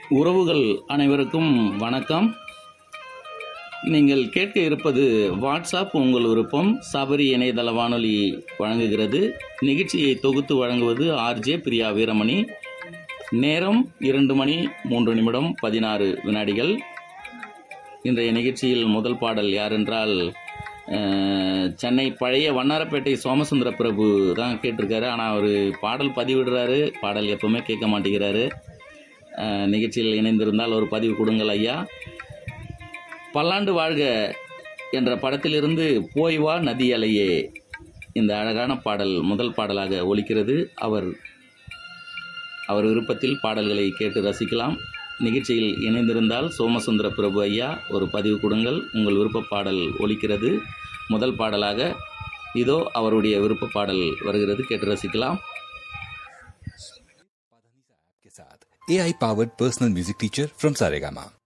உறவுகள் அனைவருக்கும் வணக்கம் நீங்கள் கேட்க இருப்பது வாட்ஸ்அப் உங்கள் விருப்பம் சபரி இணையதள வானொலி வழங்குகிறது நிகழ்ச்சியை தொகுத்து வழங்குவது ஆர்ஜே பிரியா வீரமணி நேரம் இரண்டு மணி மூன்று நிமிடம் பதினாறு வினாடிகள் இன்றைய நிகழ்ச்சியில் முதல் பாடல் யார் என்றால் அஹ், சென்னை பழைய வண்ணாரப்பேட்டை சோமசுந்தர பிரபு தான் கேட்டிருக்காரு ஆனால் அவர் பாடல் பதிவிடுறாரு பாடல் எப்பவுமே கேட்க மாட்டேங்கிறாரு அஹ், நிகழ்ச்சியில் இணைந்திருந்தால் ஒரு பதிவு கொடுங்கள் ஐயா பல்லாண்டு வாழ்க என்ற படத்திலிருந்து போய் வா நதி அலையே இந்த அழகான பாடல் முதல் பாடலாக ஒலிக்கிறது அவர் அவர் விருப்பத்தில் பாடல்களை கேட்டு ரசிக்கலாம் நிகழ்ச்சியில் இணைந்திருந்தால் சோமசுந்தர பிரபு ஐயா ஒரு பதிவு கொடுங்கள் உங்கள் விருப்ப பாடல் ஒலிக்கிறது முதல் பாடலாக இதோ அவருடைய விருப்ப பாடல் வருகிறது கேட்டு ரசிக்கலாம் के साथ A I powered personal music teacher from Saregama